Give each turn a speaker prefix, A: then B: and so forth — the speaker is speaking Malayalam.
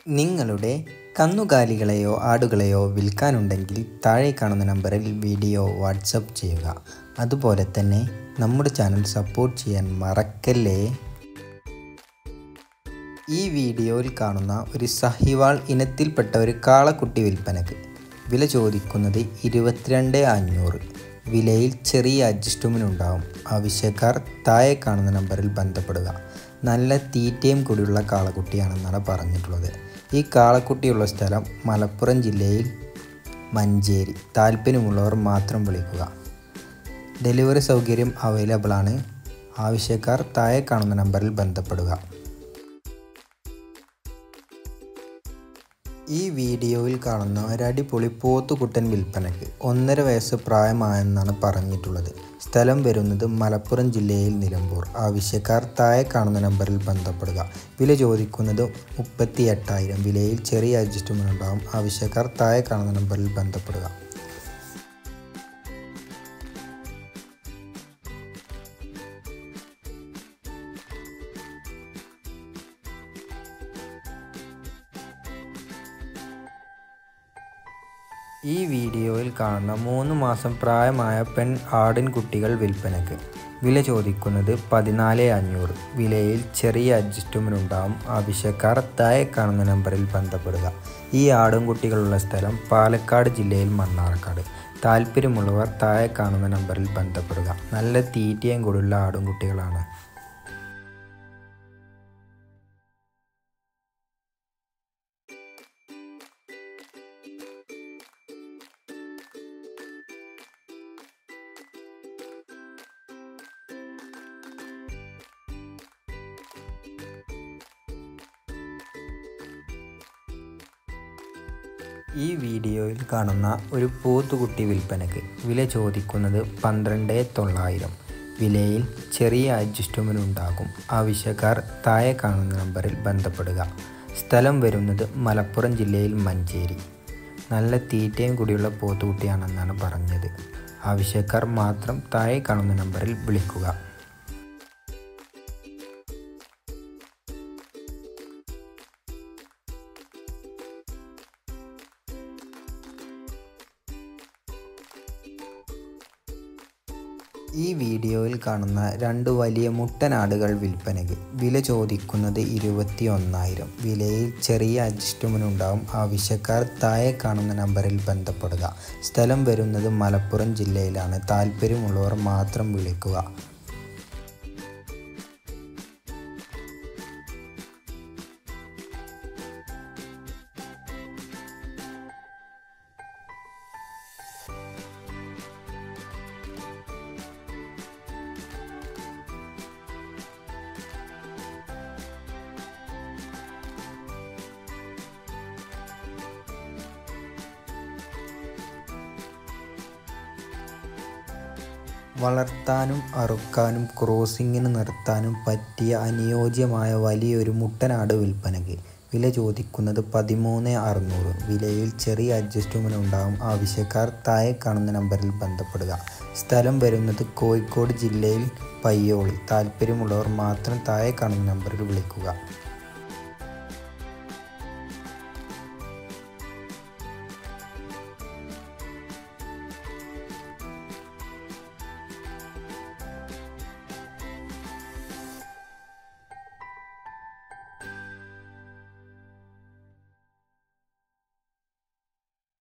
A: നിങ്ങളുടെ കന്നുകാലികളെയോ ആടുകളെയോ വിൽക്കാനുണ്ടെങ്കിൽ താഴെ കാണുന്ന നമ്പറിൽ വീഡിയോ വാട്സപ്പ് ചെയ്യുക അതുപോലെ തന്നെ നമ്മുടെ ചാനൽ സപ്പോർട്ട് ചെയ്യാൻ മറക്കല്ലേ ഈ വീഡിയോയിൽ കാണുന്ന ഒരു സഹിവാൾ ഇനത്തിൽപ്പെട്ട ഒരു കാളക്കുട്ടി വിൽപ്പനക്ക് വില ചോദിക്കുന്നത് ഇരുപത്തിരണ്ട് അഞ്ഞൂറ് വിലയിൽ ചെറിയ അഡ്ജസ്റ്റ്മെൻ്റ് ഉണ്ടാവും ആവശ്യക്കാർ താഴെ കാണുന്ന നമ്പറിൽ ബന്ധപ്പെടുക നല്ല തീറ്റയും കൂടിയുള്ള കാളക്കുട്ടിയാണെന്നാണ് പറഞ്ഞിട്ടുള്ളത് ഈ കാളക്കുട്ടിയുള്ള സ്ഥലം മലപ്പുറം ജില്ലയിൽ മഞ്ചേരി താല്പര്യമുള്ളവർ മാത്രം വിളിക്കുക ഡെലിവറി സൗകര്യം അവൈലബിൾ ആണ് ആവശ്യക്കാർ താഴെ കാണുന്ന നമ്പറിൽ ബന്ധപ്പെടുക ഈ വീഡിയോയിൽ കാണുന്ന ഒരടിപൊളി പോത്തുകുട്ടൻ വിൽപ്പനയ്ക്ക് ഒന്നര വയസ്സ് പ്രായമായെന്നാണ് പറഞ്ഞിട്ടുള്ളത് സ്ഥലം വരുന്നത് മലപ്പുറം ജില്ലയിൽ നിലമ്പൂർ ആവശ്യക്കാർ താഴെ കാണുന്ന നമ്പറിൽ ബന്ധപ്പെടുക വില ചോദിക്കുന്നത് മുപ്പത്തി എട്ടായിരം വിലയിൽ ചെറിയ അഡ്ജസ്റ്റ്മെൻ്റ് ഉണ്ടാകും ആവശ്യക്കാർ താഴെ കാണുന്ന നമ്പറിൽ ബന്ധപ്പെടുക ഈ വീഡിയോയിൽ കാണുന്ന മൂന്ന് മാസം പ്രായമായ പെൺ ആടിൻകുട്ടികൾ വിൽപ്പനയ്ക്ക് വില ചോദിക്കുന്നത് പതിനാല് അഞ്ഞൂറ് വിലയിൽ ചെറിയ അഡ്ജസ്റ്റ്മെൻ്റ് ഉണ്ടാവും ആവശ്യക്കാർ താഴെ കാണുന്ന നമ്പറിൽ ബന്ധപ്പെടുക ഈ ആടുംകുട്ടികളുള്ള സ്ഥലം പാലക്കാട് ജില്ലയിൽ മണ്ണാർക്കാട് താല്പര്യമുള്ളവർ താഴെ കാണുന്ന നമ്പറിൽ ബന്ധപ്പെടുക നല്ല തീറ്റയും കൂടിയുള്ള ആടുംകുട്ടികളാണ് ഈ വീഡിയോയിൽ കാണുന്ന ഒരു പോത്തുകുട്ടി വിൽപ്പനയ്ക്ക് വില ചോദിക്കുന്നത് പന്ത്രണ്ട് തൊള്ളായിരം വിലയിൽ ചെറിയ അഡ്ജസ്റ്റ്മെൻ്റ് ഉണ്ടാകും ആവശ്യക്കാർ താഴെ കാണുന്ന നമ്പറിൽ ബന്ധപ്പെടുക സ്ഥലം വരുന്നത് മലപ്പുറം ജില്ലയിൽ മഞ്ചേരി നല്ല തീറ്റയും കൂടിയുള്ള പോത്തുകുട്ടിയാണെന്നാണ് പറഞ്ഞത് ആവശ്യക്കാർ മാത്രം താഴെ കാണുന്ന നമ്പറിൽ വിളിക്കുക ഈ വീഡിയോയിൽ കാണുന്ന രണ്ട് വലിയ മുട്ടനാടുകൾ വിൽപ്പനയ്ക്ക് വില ചോദിക്കുന്നത് ഇരുപത്തി ഒന്നായിരം വിലയിൽ ചെറിയ അഡ്ജസ്റ്റ്മെൻ്റ് ഉണ്ടാവും ആവശ്യക്കാർ താഴെ കാണുന്ന നമ്പറിൽ ബന്ധപ്പെടുക സ്ഥലം വരുന്നത് മലപ്പുറം ജില്ലയിലാണ് താല്പര്യമുള്ളവർ മാത്രം വിളിക്കുക വളർത്താനും അറുക്കാനും ക്രോസിങ്ങിന് നിർത്താനും പറ്റിയ അനുയോജ്യമായ വലിയൊരു മുട്ടനാട് വിൽപ്പനയ്ക്ക് വില ചോദിക്കുന്നത് പതിമൂന്ന് അറുന്നൂറ് വിലയിൽ ചെറിയ അഡ്ജസ്റ്റ്മെൻ്റ് ഉണ്ടാകും ആവശ്യക്കാർ താഴെ കാണുന്ന നമ്പറിൽ ബന്ധപ്പെടുക സ്ഥലം വരുന്നത് കോഴിക്കോട് ജില്ലയിൽ പയ്യോളി താല്പര്യമുള്ളവർ മാത്രം താഴെ കാണുന്ന നമ്പറിൽ വിളിക്കുക